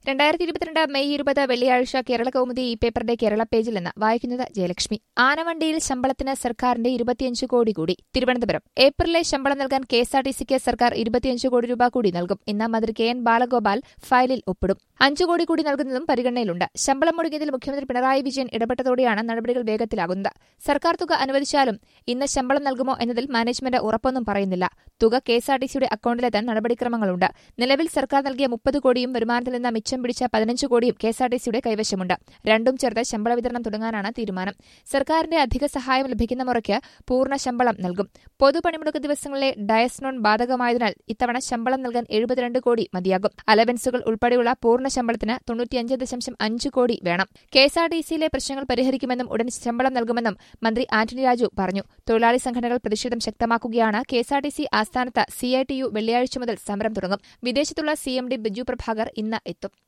രണ്ടായിരത്തി ഇരുപത്തിരണ്ട് മെയ് ഇരുപത് വെള്ളിയാഴ്ച കേരള കൗമുദി ഈ പേപ്പറിന്റെ കേരള പേജിൽ നിന്ന് വായിക്കുന്നത് ജയലക്ഷ്മി ആനവണ്ടിയിൽ ശമ്പളത്തിന് സർക്കാരിന്റെ ഇരുപത്തിയഞ്ച് കോടി കൂടി തിരുവനന്തപുരം ഏപ്രിലെ ശമ്പളം നൽകാൻ കെഎസ്ആർടിസിക്ക് സർക്കാർ ഇരുപത്തിയഞ്ച് കോടി രൂപ കൂടി നൽകും ഇന്ന് മന്ത്രി കെ എൻ ബാലഗോപാൽ ഫയലിൽ ഒപ്പിടും അഞ്ചു കോടി കൂടി നൽകുന്നതും പരിഗണനയിലുണ്ട് ശമ്പളം മുടങ്ങിയതിൽ മുഖ്യമന്ത്രി പിണറായി വിജയൻ ഇടപെട്ടതോടെയാണ് നടപടികൾ വേഗത്തിലാകുന്നത് സർക്കാർ തുക അനുവദിച്ചാലും ഇന്ന് ശമ്പളം നൽകുമോ എന്നതിൽ മാനേജ്മെന്റ് ഉറപ്പൊന്നും പറയുന്നില്ല തുക കെഎസ്ആർടിസിയുടെ അക്കൌണ്ടിലെത്താൻ നടപടിക്രമങ്ങളുണ്ട് നിലവിൽ സർക്കാർ നൽകിയ മുപ്പത് കോടിയും വരുമാനത്തിൽ നിന്ന് മിച്ചം പിടിച്ച പതിനഞ്ച് കോടിയും കെഎസ്ആർടിസിയുടെ കൈവശമുണ്ട് രണ്ടും ചേർത്ത് ശമ്പള വിതരണം തുടങ്ങാനാണ് തീരുമാനം സർക്കാരിന്റെ അധിക സഹായം ലഭിക്കുന്ന മുറയ്ക്ക് പൂർണ്ണ ശമ്പളം നൽകും പൊതുപണിമുടക്ക് ദിവസങ്ങളിലെ ഡയസ്നോൺ ബാധകമായതിനാൽ ഇത്തവണ ശമ്പളം നൽകാൻ എഴുപത്തിരണ്ട് കോടി മതിയാകും അലവൻസുകൾ ഉൾപ്പെടെയുള്ള പൂർണ്ണ ശമ്പളത്തിന് തൊണ്ണൂറ്റിയഞ്ച് ദശാംശം അഞ്ച് കോടി വേണം കെഎസ്ആർടിസിയിലെ പ്രശ്നങ്ങൾ പരിഹരിക്കുമെന്നും ഉടൻ ശമ്പളം നൽകുമെന്നും മന്ത്രി ആന്റണി രാജു പറഞ്ഞു തൊഴിലാളി സംഘടനകൾ പ്രതിഷേധം ശക്തമാക്കുകയാണ് കെഎസ്ആർടിസി ആസ്ഥാനത്ത് സിഐടിയു വെള്ളിയാഴ്ച മുതൽ സമരം തുടങ്ങും വിദേശത്തുള്ള സിഎംഡി ബിജു പ്രഭാകർ ഇന്ന് എത്തും